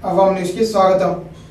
అవాం న్యూస్కి స్వాగతం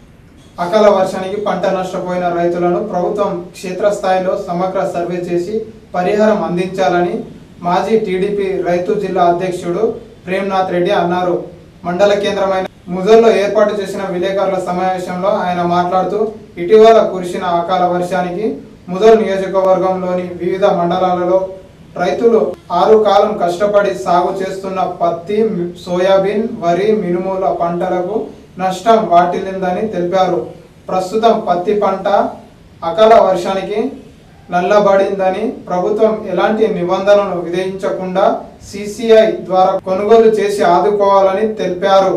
అకాల వర్షానికి పంట నష్టపోయిన రైతులను ప్రభుత్వం క్షేత్రస్థాయిలో సమగ్ర సర్వే చేసి పరిహారం అందించాలని మాజీ టీడీపీ రైతు జిల్లా అధ్యక్షుడు ప్రేమ్నాథ్ రెడ్డి అన్నారు మండల కేంద్రమైన ముజల్లో ఏర్పాటు చేసిన విలేకరుల సమావేశంలో ఆయన మాట్లాడుతూ ఇటీవల కురిసిన అకాల వర్షానికి ముదల్ నియోజకవర్గంలోని వివిధ మండలాలలో రైతులు ఆరు కాలం కష్టపడి సాగు చేస్తున్న పత్తి మి- సోయాబీన్ వరి మినుముల పంటలకు నష్టం వాటిల్లిందని తెలిపారు ప్రస్తుతం పత్తి పంట అకాల వర్షానికి నల్లబడిందని ప్రభుత్వం ఎలాంటి నిబంధనలు విధించకుండా సిసిఐ ద్వారా కొనుగోలు చేసి ఆదుకోవాలని తెలిపారు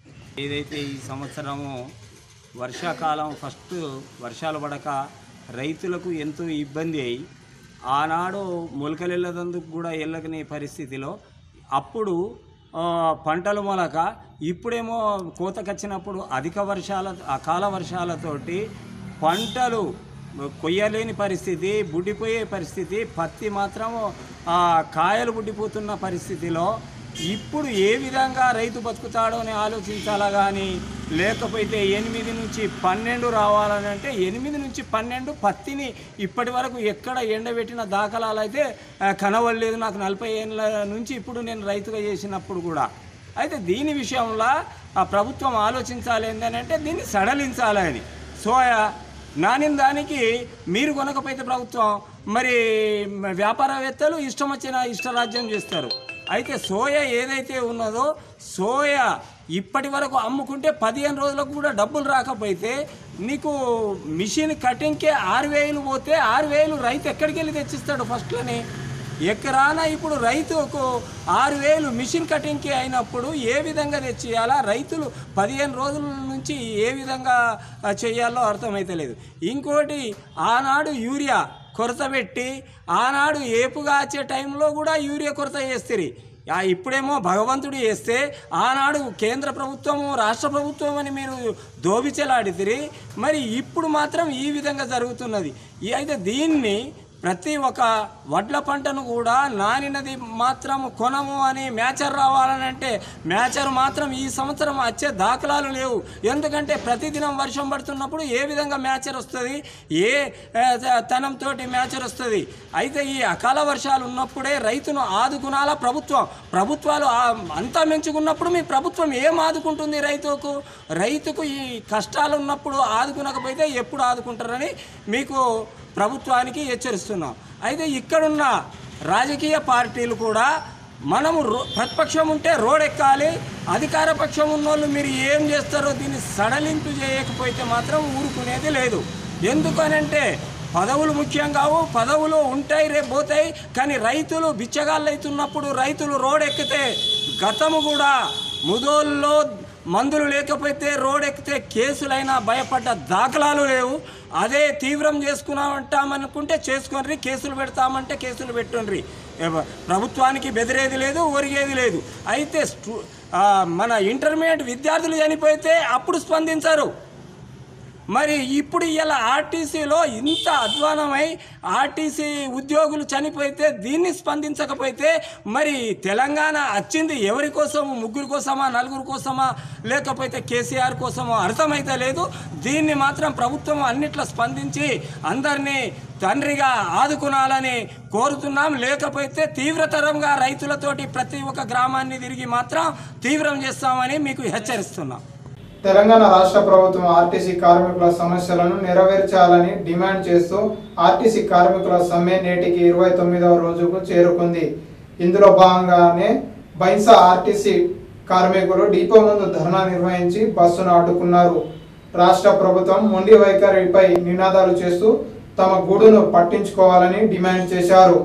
ఏదైతే ఈ సంవత్సరము వర్షాకాలం ఫస్ట్ వర్షాలు పడక రైతులకు ఎంతో ఇబ్బంది అయి ఆనాడు మొలకలు వెళ్ళదందుకు కూడా వెళ్ళకనే పరిస్థితిలో అప్పుడు ఆ, పంటలు మొలక ఇప్పుడేమో కోతకొచ్చినప్పుడు అధిక వర్షాల అకాల వర్షాలతోటి పంటలు కొయ్యలేని పరిస్థితి బుడ్డిపోయే పరిస్థితి పత్తి మాత్రము ఆ, కాయలు బుడ్డిపోతున్న పరిస్థితిలో ఇప్పుడు ఏ విధంగా రైతు బతుకుతాడో అని ఆలోచించాలా కానీ లేకపోతే ఎనిమిది నుంచి పన్నెండు రావాలని అంటే ఎనిమిది నుంచి పన్నెండు పత్తిని ఇప్పటి వరకు ఎక్కడ ఎండబెట్టిన దాఖలాలు అయితే ఆ, కనవలేదు నాకు నలభై ఏళ్ళ నుంచి ఇప్పుడు నేను రైతుగా చేసినప్పుడు కూడా అయితే దీని విషయంలో ఆ ప్రభుత్వం ఆలోచించాలి ఏంటంటే దీన్ని సడలించాలని సోయా నానిన దానికి మీరు కొనకపోతే ప్రభుత్వం మరి వ్యాపారవేత్తలు ఇష్టం వచ్చిన ఇష్టరాజ్యం చేస్తారు అయితే సోయా ఏదైతే ఉన్నదో సోయా ఇప్పటి వరకు అమ్ముకుంటే పదిహేను రోజులకు కూడా డబ్బులు రాకపోతే నీకు మిషన్ కటింగ్కే ఆరు వేలు పోతే ఆరు వేలు రైతు ఎక్కడికి వెళ్ళి తెచ్చిస్తాడు ఫస్ట్లోనే ఎకరాన ఇప్పుడు రైతుకు ఆరు వేలు మిషన్ కటింగ్కి అయినప్పుడు ఏ విధంగా తెచ్చియాలా రైతులు పదిహేను రోజుల నుంచి ఏ విధంగా ఆ, చేయాలో అర్థమైతలేదు ఇంకోటి ఆనాడు యూరియా కొరత పెట్టి ఆనాడు ఏపుగా వచ్చే టైంలో కూడా యూరియా కొరత చేస్తారు ఆ ఇప్పుడేమో భగవంతుడు చేస్తే ఆనాడు కేంద్ర ప్రభుత్వము రాష్ట్ర ప్రభుత్వం అని మీరు దోబిచెలాడితిరి మరి ఇప్పుడు మాత్రం ఈ విధంగా జరుగుతున్నది ఈ అయితే దీన్ని ప్రతి ఒక్క వడ్ల పంటను కూడా నానినది మాత్రం కొనము అని మేచర్ రావాలని అంటే మేచర్ మాత్రం ఈ సంవత్సరం వచ్చే దాఖలాలు లేవు ఎందుకంటే ప్రతిదినం వర్షం పడుతున్నప్పుడు ఏ విధంగా మేచర్ వస్తుంది ఏ తనంతో మేచర్ వస్తుంది అయితే ఈ అకాల వర్షాలు ఉన్నప్పుడే రైతును ఆదుకునాలా ప్రభుత్వం ప్రభుత్వాలు ఆ- అంతా మెంచుకున్నప్పుడు మీ ప్రభుత్వం ఏం ఆదుకుంటుంది రైతుకు రైతుకు ఈ కష్టాలు ఉన్నప్పుడు ఆదుకునకపోతే ఎప్పుడు ఆదుకుంటారని మీకు ప్రభుత్వానికి హెచ్చరిస్తున్నాం అయితే ఇక్కడున్న రాజకీయ పార్టీలు కూడా మనము రో ప్రతిపక్షం ఉంటే రోడ్ ఎక్కాలి అధికార పక్షం ఉన్నోళ్ళు మీరు ఏం చేస్తారో దీన్ని సడలింపు చేయకపోతే మాత్రం ఊరుకునేది లేదు ఎందుకనంటే పదవులు ముఖ్యం కావు పదవులు ఉంటాయి రేపు పోతాయి కానీ రైతులు బిచ్చగాళ్ళు అవుతున్నప్పుడు రైతులు రోడ్ ఎక్కితే గతము కూడా ముదోల్లో మందులు లేకపోతే రోడ్ ఎక్కితే కేసులైనా భయపడ్డ దాఖలాలు లేవు అదే తీవ్రం చేసుకున్నామంటామనుకుంటే చేసుకొని కేసులు పెడతామంటే కేసులు పెట్టుండ్రి ఎవ- ప్రభుత్వానికి బెదిరేది లేదు ఒరిగేది లేదు అయితే స్టూ- ఆ, మన ఇంటర్మీడియట్ విద్యార్థులు చనిపోతే అప్పుడు స్పందించరు మరి ఇప్పుడు ఇలా ఆర్టీసీలో ఇంత అధ్వానమై ఆర్టీసీ ఉద్యోగులు చనిపోతే దీన్ని స్పందించకపోతే మరి తెలంగాణ వచ్చింది ఎవరి కోసము ముగ్గురు కోసమా నలుగురు కోసమా లేకపోతే కేసీఆర్ కోసమో అర్థమైతే లేదు దీన్ని మాత్రం ప్రభుత్వం అన్నిట్లో స్పందించి అందరినీ తండ్రిగా ఆదుకునాలని కోరుతున్నాం లేకపోతే తీవ్రతరంగా రైతులతోటి ప్రతి ఒక్క గ్రామాన్ని తిరిగి మాత్రం తీవ్రం చేస్తామని మీకు హెచ్చరిస్తున్నాం తెలంగాణ రాష్ట్ర ప్రభుత్వం ఆర్టీసీ కార్మికుల సమస్యలను నెరవేర్చాలని డిమాండ్ చేస్తూ ఆర్టీసీ కార్మికుల సమ్మె నేటికి ఇరవై తొమ్మిదవ రోజుకు చేరుకుంది ఇందులో భాగంగానే బైన్సా ఆర్టీసీ కార్మికులు డిపో ముందు ధర్నా నిర్వహించి బస్సును అడ్డుకున్నారు రాష్ట్ర ప్రభుత్వం మొండి వైఖరిపై నినాదాలు చేస్తూ తమ గూడును పట్టించుకోవాలని డిమాండ్ చేశారు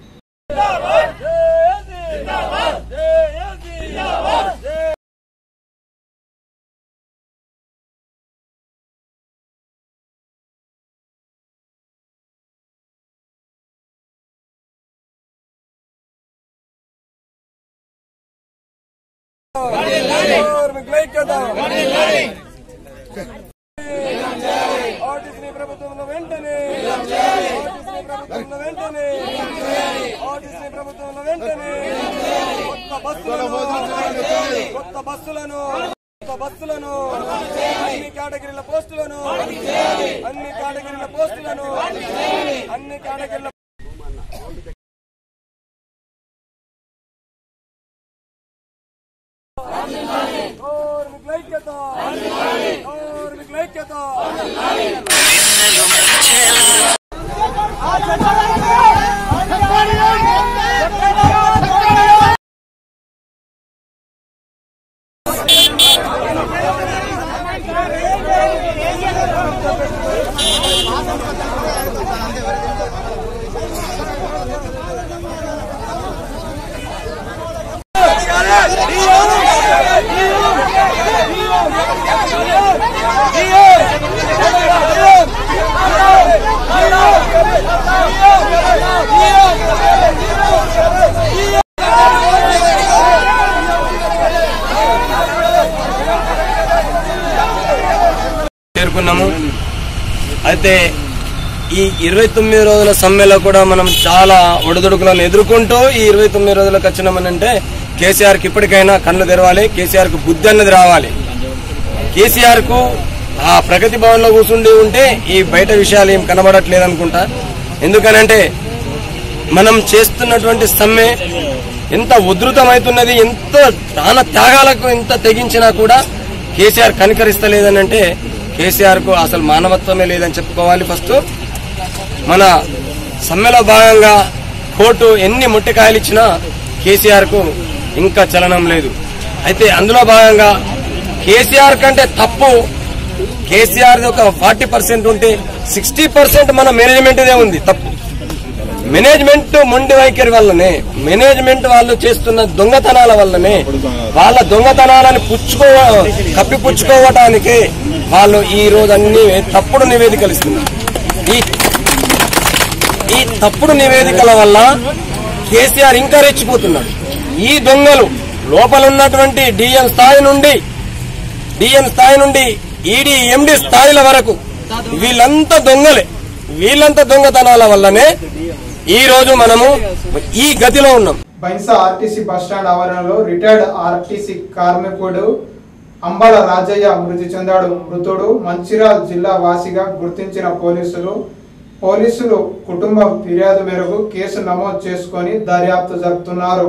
ఆర్టీసీ ప్రభుత్వంలో వెంటనే ఆర్టీసీ ప్రభుత్వంలో వెంటనే ఆర్టీసీ ప్రభుత్వంలో వెంటనే కొత్త బస్సులను కొత్త బస్సులను బస్సులను అన్ని కేటగిరీల పోస్టులను అన్ని కేటగిరీల పోస్టులను అన్ని కేటగిరీల కార్మికుల ఐక్యత కార్మికుల ఐక్యత చేరుకున్నాము అయితే ఈ ఇరవై తొమ్మిది రోజుల సమ్మెలో కూడా మనం చాలా ఒడిదుడుకులను ఎదుర్కొంటూ ఈ ఇరవై తొమ్మిది రోజులకు వచ్చినామనంటే కేసీఆర్ కి ఇప్పటికైనా కళ్ళు తెరవాలి కేసీఆర్ కు బుద్ధి అన్నది రావాలి కేసీఆర్ కు ఆ ప్రగతి భవన్ లో కూర్చుండి ఉంటే ఈ బయట విషయాలు ఏం కనబడట్లేదు అనుకుంటా ఎందుకనంటే మనం చేస్తున్నటువంటి సమ్మె ఎంత ఉధృతమవుతున్నది ఎంత ప్రాణ త్యాగాలకు ఎంత తెగించినా కూడా కేసీఆర్ కనికరిస్తలేదని అంటే కేసీఆర్ కు అసలు మానవత్వమే లేదని చెప్పుకోవాలి ఫస్ట్ మన సమ్మెలో భాగంగా కోర్టు ఎన్ని ముట్టికాయలు ఇచ్చినా కేసీఆర్ కు ఇంకా చలనం లేదు అయితే అందులో భాగంగా కేసీఆర్ కంటే తప్పు కేసీఆర్ ఒక ఫార్టీ పర్సెంట్ ఉంటే సిక్స్టీ పర్సెంట్ మన మేనేజ్మెంట్దే ఉంది తప్పు మేనేజ్మెంట్ మొండి వైఖరి వల్లనే మేనేజ్మెంట్ వాళ్ళు చేస్తున్న దొంగతనాల వల్లనే వాళ్ళ దొంగతనాలని పుచ్చుకో కప్పిపుచ్చుకోవటానికి వాళ్ళు ఈ రోజు అన్ని తప్పుడు నివేదికలు ఇస్తున్నారు ఈ ఈ తప్పుడు నివేదికల వల్ల కేసీఆర్ ఇంకా రెచ్చిపోతున్నాడు ఈ దొంగలు లోపల ఉన్నటువంటి డిఎం స్థాయి నుండి డిఎం స్థాయి నుండి ఈడీ ఎండి స్థాయిల వరకు వీళ్ళంతా దొంగలే వీళ్ళంతా దొంగతనాల వల్లనే ఈ రోజు మనము ఈ గతిలో ఉన్నాం బైన్సా ఆర్టీసీ బస్టాండ్ ఆవరణలో రిటైర్డ్ ఆర్టీసీ కార్మికుడు అంబాల రాజయ్య మృతి చెందాడు మృతుడు మంచిర్యాల జిల్లా వాసిగా గుర్తించిన పోలీసులు పోలీసులు కుటుంబ ఫిర్యాదు మేరకు కేసు నమోదు చేసుకొని దర్యాప్తు జరుపుతున్నారు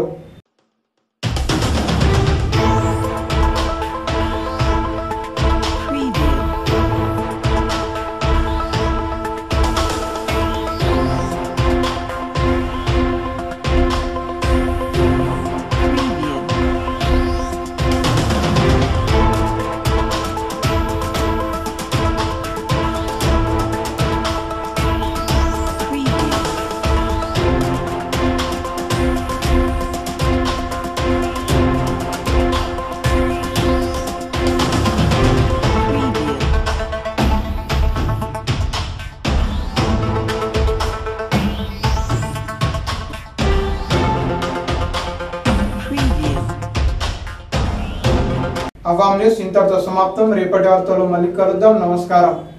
అవామ్ న్యూస్ ఇంతటితో సమాప్తం రేపటి వార్తలు మళ్ళీ కలుద్దాం నమస్కారం